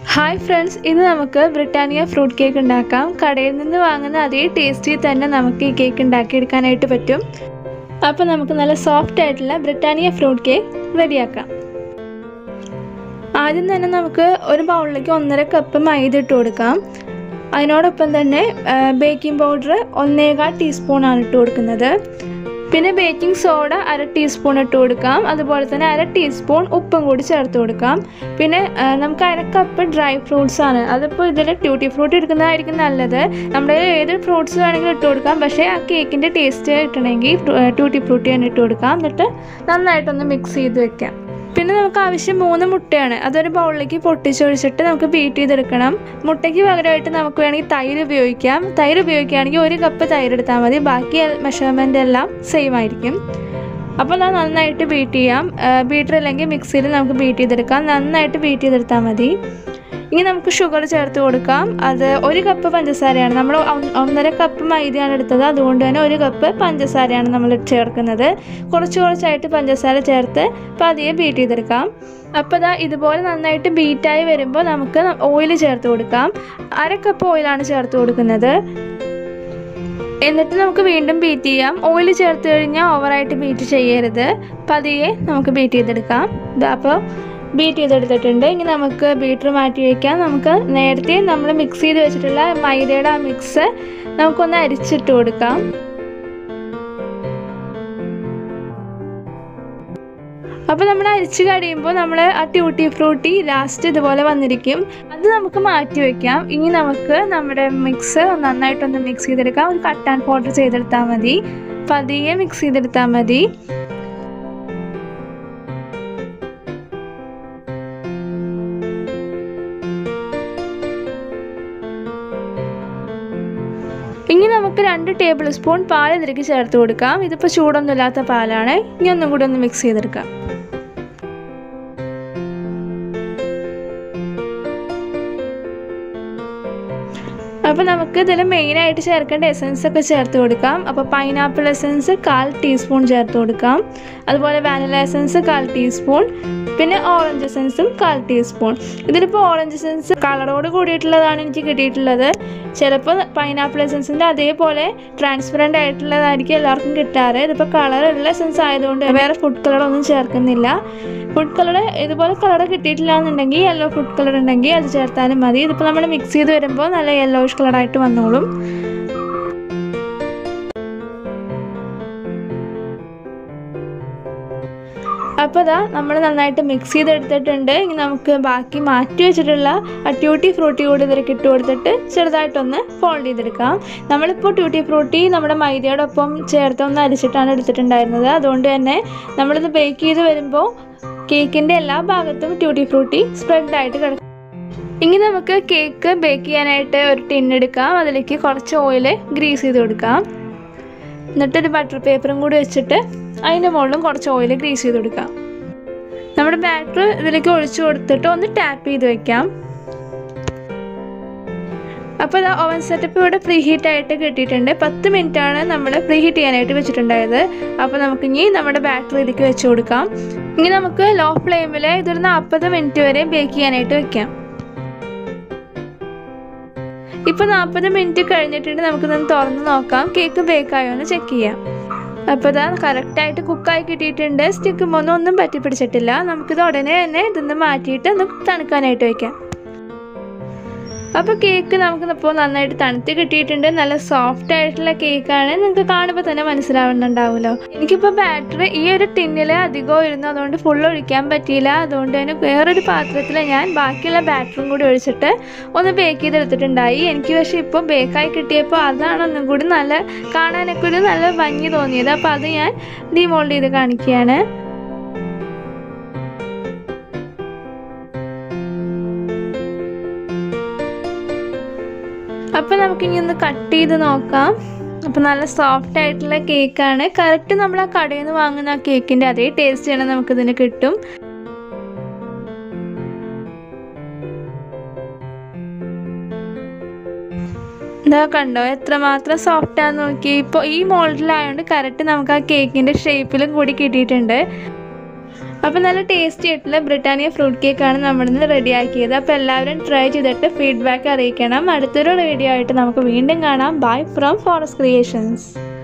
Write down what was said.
hi friends ഇന്ന് നമുക്ക് Britannia fruit cake ഉണ്ടാക്കാം കടയിൽ നിന്ന് വാങ്ങുന്ന അതേ ടേസ്റ്റിൽ തന്നെ നമുക്ക് ഈ കേക്ക് ഉണ്ടാക്കിയെടുക്കാനായിട്ട് പറ്റും അപ്പോൾ നമുക്ക് നല്ല സോഫ്റ്റ് ആയിട്ടുള്ള ബ്രിട്ടാനിയ ഫ്രൂട്ട് കേക്ക് റെഡിയാക്കാം ആദ്യം തന്നെ നമുക്ക് ഒരു ബൗളിലേക്ക് ഒന്നര കപ്പ് മൈദ ഇട്ട് കൊടുക്കാം അതിനോടൊപ്പം തന്നെ ബേക്കിംഗ് പൗഡർ ഒന്നേകാൽ ടീസ്പൂണാണ് ഇട്ട് കൊടുക്കുന്നത് പിന്നെ ബേക്കിംഗ് സോഡ അര ടീസ്പൂൺ ഇട്ട് കൊടുക്കാം അതുപോലെ തന്നെ അര ടീസ്പൂൺ ഉപ്പും കൂടി ചേർത്ത് കൊടുക്കാം പിന്നെ ആ, നമുക്ക് അര കപ്പ് ഡ്രൈ ഫ്രൂട്ട്സ് ആണ് അതിപ്പോൾ ഇതിൽ ട്യൂട്ടി ഫ്രൂട്ട് എടുക്കുന്നതായിരിക്കും നല്ലത് നമ്മുടെ ഏത് ഫ്രൂട്ട്സ് വേണമെങ്കിലും ഇട്ട് കൊടുക്കാം പക്ഷേ ആ കേക്കിൻ്റെ ടേസ്റ്റ് കിട്ടണമെങ്കിൽ ട്യൂട്ടി ഫ്രൂട്ടി തന്നെ ഇട്ട് കൊടുക്കാം എന്നിട്ട് നന്നായിട്ടൊന്ന് മിക്സ് ചെയ്ത് വെക്കാം പിന്നെ നമുക്ക് ആവശ്യം മൂന്ന് മുട്ടയാണ് അതൊരു ബൗളിലേക്ക് പൊട്ടിച്ചൊഴിച്ചിട്ട് നമുക്ക് ബീറ്റ് ചെയ്തെടുക്കണം മുട്ടയ്ക്ക് പകരമായിട്ട് നമുക്ക് വേണമെങ്കിൽ തൈര് ഉപയോഗിക്കാം തൈര് ഉപയോഗിക്കുകയാണെങ്കിൽ ഒരു കപ്പ് തൈര് എടുത്താൽ മതി ബാക്കി മെഷർമെൻ്റ് എല്ലാം സെയിം ആയിരിക്കും അപ്പോൾ അത് നന്നായിട്ട് ബീറ്റ് ചെയ്യാം ബീറ്റർ അല്ലെങ്കിൽ മിക്സിയിൽ നമുക്ക് ബീറ്റ് ചെയ്തെടുക്കാം നന്നായിട്ട് ബീറ്റ് ചെയ്തെടുത്താൽ മതി ഇനി നമുക്ക് ഷുഗർ ചേർത്ത് കൊടുക്കാം അത് ഒരു കപ്പ് പഞ്ചസാരയാണ് നമ്മൾ ഒ- ഒന്നര കപ്പ് മൈദയാണ് എടുത്തത് അതുകൊണ്ട് തന്നെ ഒരു കപ്പ് പഞ്ചസാരയാണ് നമ്മൾ ചേർക്കുന്നത് കുറച്ച് കുറച്ചായിട്ട് പഞ്ചസാര ചേർത്ത് പതിയെ ബീറ്റ് ചെയ്തെടുക്കാം അപ്പോൾ ദാ ഇതുപോലെ നന്നായിട്ട് ബീറ്റായി വരുമ്പോൾ നമുക്ക് ഓയിൽ ചേർത്ത് കൊടുക്കാം അര കപ്പ് ഓയിലാണ് ചേർത്ത് കൊടുക്കുന്നത് എന്നിട്ട് നമുക്ക് വീണ്ടും ബീറ്റ് ചെയ്യാം ഓയിൽ ചേർത്ത് കഴിഞ്ഞാൽ ഓവറായിട്ട് ബീറ്റ് ചെയ്യരുത് പതിയെ നമുക്ക് ബീറ്റ് ചെയ്തെടുക്കാം ഇതാ അപ്പോൾ ബീറ്റ് ചെയ്തെടുത്തിട്ടുണ്ട് ഇനി നമുക്ക് ബീറ്റർ മാറ്റി വയ്ക്കാം നമുക്ക് നേരത്തെ നമ്മൾ മിക്സ് ചെയ്ത് വെച്ചിട്ടുള്ള മൈദയുടെ ആ മിക്സ് നമുക്കൊന്ന് അരിച്ചിട്ട് കൊടുക്കാം അപ്പോൾ നമ്മൾ അരിച്ച് കഴിയുമ്പോൾ നമ്മൾ ആ ട്യൂട്ടി ഫ്രൂട്ടി ലാസ്റ്റ് ഇതുപോലെ വന്നിരിക്കും അത് നമുക്ക് മാറ്റി വെക്കാം ഇനി നമുക്ക് നമ്മുടെ മിക്സ് നന്നായിട്ടൊന്ന് മിക്സ് ചെയ്തെടുക്കാം ഒരു കട്ട് ആൻഡ് പൗഡർ ചെയ്തെടുത്താൽ മതി പതിയെ മിക്സ് ചെയ്തെടുത്താൽ മതി ഇനി നമുക്ക് രണ്ട് ടേബിൾ സ്പൂൺ പാൽ ഇതിലേക്ക് ചേർത്ത് കൊടുക്കാം ഇതിപ്പോൾ ചൂടൊന്നും ഇല്ലാത്ത പാലാണ് ഇനി ഒന്നും കൂടി ഒന്ന് മിക്സ് ചെയ്തെടുക്കാം അപ്പോൾ നമുക്ക് ഇതിൽ മെയിനായിട്ട് ചേർക്കേണ്ട എസൻസ് ഒക്കെ ചേർത്ത് കൊടുക്കാം അപ്പോൾ പൈനാപ്പിൾ എസൻസ് കാൽ ടീസ്പൂൺ ചേർത്ത് കൊടുക്കാം അതുപോലെ വാനില എസൻസ് കാൽ ടീസ്പൂൺ പിന്നെ ഓറഞ്ച് എസൻസും കാൽ ടീസ്പൂൺ ഇതിലിപ്പോൾ ഓറഞ്ച് എസൻസ് കളറോട് കൂടിയിട്ടുള്ളതാണ് എനിക്ക് കിട്ടിയിട്ടുള്ളത് ചിലപ്പോൾ പൈനാപ്പിൾ എസൻസിൻ്റെ അതേപോലെ ട്രാൻസ്പെറൻ്റ് ആയിട്ടുള്ളതായിരിക്കും എല്ലാവർക്കും കിട്ടാറ് ഇതിപ്പോൾ കളറുള്ള എസൻസ് ആയതുകൊണ്ട് വേറെ ഫുഡ് കളറൊന്നും ചേർക്കുന്നില്ല ഫുഡ് കളർ ഇതുപോലെ കളർ കിട്ടിയിട്ടില്ല എന്നുണ്ടെങ്കിൽ യെല്ലോ ഫുഡ് കളർ ഉണ്ടെങ്കിൽ അത് ചേർത്താലും മതി ഇതിപ്പോൾ നമ്മൾ മിക്സ് ചെയ്ത് വരുമ്പോൾ നല്ല യെല്ലോയിഷ് കളറായിട്ട് വന്നോളും അപ്പോൾ അതാ നമ്മൾ നന്നായിട്ട് മിക്സ് ചെയ്തെടുത്തിട്ടുണ്ട് ഇനി നമുക്ക് ബാക്കി മാറ്റി വെച്ചിട്ടുള്ള ആ ട്യൂട്ടി ഫ്രൂട്ടി കൂടി ഇതിലേക്ക് ഇട്ട് കൊടുത്തിട്ട് ചെറുതായിട്ടൊന്ന് ഫോൾഡ് ചെയ്തെടുക്കാം നമ്മളിപ്പോൾ ട്യൂട്ടി ഫ്രൂട്ടി നമ്മുടെ മൈദയോടൊപ്പം ചേർത്ത് ഒന്ന് അരിച്ചിട്ടാണ് എടുത്തിട്ടുണ്ടായിരുന്നത് അതുകൊണ്ട് തന്നെ നമ്മളിത് ബേക്ക് ചെയ്ത് വരുമ്പോൾ കേക്കിൻ്റെ എല്ലാ ഭാഗത്തും ട്യൂട്ടി ഫ്രൂട്ടി സ്പ്രെഡായിട്ട് കിടക്കും ഇനി നമുക്ക് കേക്ക് ബേക്ക് ചെയ്യാനായിട്ട് ഒരു ടിൻ എടുക്കാം അതിലേക്ക് കുറച്ച് ഓയിൽ ഗ്രീസ് ചെയ്ത് കൊടുക്കാം എന്നിട്ടൊരു ബട്ടർ പേപ്പറും കൂടി വെച്ചിട്ട് അതിൻ്റെ മുകളിലും കുറച്ച് ഓയിൽ ഗ്രീസ് ചെയ്ത് കൊടുക്കാം നമ്മുടെ ബാറ്റർ ഇതിലേക്ക് ഒഴിച്ചു കൊടുത്തിട്ട് ഒന്ന് ടാപ്പ് ചെയ്ത് വെക്കാം അപ്പോൾ ഇതാ ഓവൻ സെറ്റപ്പ് ഇവിടെ പ്രീ ഹീറ്റ് ആയിട്ട് കിട്ടിയിട്ടുണ്ട് പത്ത് മിനിറ്റാണ് നമ്മൾ പ്രീ ഹീറ്റ് ചെയ്യാനായിട്ട് വെച്ചിട്ടുണ്ടായത് അപ്പോൾ നമുക്ക് ഇനി നമ്മുടെ ബാറ്ററി ഇതിലേക്ക് വെച്ച് കൊടുക്കാം ഇനി നമുക്ക് ലോ ഫ്ലെയിമിൽ ഇതൊരു നാൽപ്പത് മിനിറ്റ് വരെ ബേക്ക് ചെയ്യാനായിട്ട് വെക്കാം ഇപ്പോൾ നാൽപ്പത് മിനിറ്റ് കഴിഞ്ഞിട്ടുണ്ട് നമുക്കിതൊന്ന് തുറന്ന് നോക്കാം കേക്ക് ബേക്കായോ എന്ന് ചെക്ക് ചെയ്യാം അപ്പോൾ ഇതാ കറക്റ്റായിട്ട് കുക്കായി കിട്ടിയിട്ടുണ്ട് സ്റ്റിക്കുമ്പോൾ ഒന്നും ഒന്നും പറ്റി പിടിച്ചിട്ടില്ല നമുക്കിത് ഉടനെ തന്നെ ഇതൊന്ന് മാറ്റിയിട്ട് ഒന്ന് തണുക്കാനായിട്ട് വയ്ക്കാം അപ്പോൾ കേക്ക് നമുക്ക് ഇപ്പോൾ നന്നായിട്ട് തണുത്ത് കിട്ടിയിട്ടുണ്ട് നല്ല സോഫ്റ്റ് ആയിട്ടുള്ള കേക്കാണ് നിങ്ങൾക്ക് കാണുമ്പോൾ തന്നെ മനസ്സിലാവുന്നുണ്ടാവുമല്ലോ എനിക്കിപ്പോൾ ബാറ്ററി ഈ ഒരു ടിന്നിൽ അധികം ഇരുന്നു അതുകൊണ്ട് ഫുൾ ഒഴിക്കാൻ പറ്റിയില്ല അതുകൊണ്ട് തന്നെ വേറൊരു പാത്രത്തിൽ ഞാൻ ബാക്കിയുള്ള ബാറ്ററും കൂടി ഒഴിച്ചിട്ട് ഒന്ന് ബേക്ക് ചെയ്തെടുത്തിട്ടുണ്ടായി എനിക്ക് പക്ഷേ ഇപ്പോൾ ബേക്കായി കിട്ടിയപ്പോൾ അതാണ് ഒന്നും കൂടി നല്ല കാണാനൊക്കെ ഒരു നല്ല ഭംഗി തോന്നിയത് അപ്പോൾ അത് ഞാൻ ഡിമോൾഡ് ചെയ്ത് കാണിക്കുകയാണ് അപ്പോൾ നമുക്കിനി ഒന്ന് കട്ട് ചെയ്ത് നോക്കാം അപ്പോൾ നല്ല സോഫ്റ്റ് ആയിട്ടുള്ള കേക്കാണ് കറക്റ്റ് നമ്മൾ ആ കടയിൽ നിന്ന് വാങ്ങുന്ന ആ കേക്കിൻ്റെ അതേ ടേസ്റ്റ് തന്നെ നമുക്കിതിന് കിട്ടും ഇതാ കണ്ടോ എത്രമാത്രം സോഫ്റ്റ് ആണെന്ന് നോക്കി ഇപ്പോൾ ഈ മോൾഡിലായതുകൊണ്ട് കറക്റ്റ് നമുക്ക് ആ കേക്കിൻ്റെ ഷേപ്പിലും കൂടി കിട്ടിയിട്ടുണ്ട് അപ്പോൾ നല്ല ടേസ്റ്റി ആയിട്ടുള്ള ബ്രിട്ടാനിയ ഫ്രൂട്ട് കേക്കാണ് നമ്മളിന്ന് റെഡിയാക്കിയത് അപ്പോൾ എല്ലാവരും ട്രൈ ചെയ്തിട്ട് ഫീഡ്ബാക്ക് അറിയിക്കണം അടുത്തൊരു വീഡിയോ ആയിട്ട് നമുക്ക് വീണ്ടും കാണാം ബൈ ഫ്രം ഫോറസ്റ്റ് ക്രിയേഷൻസ്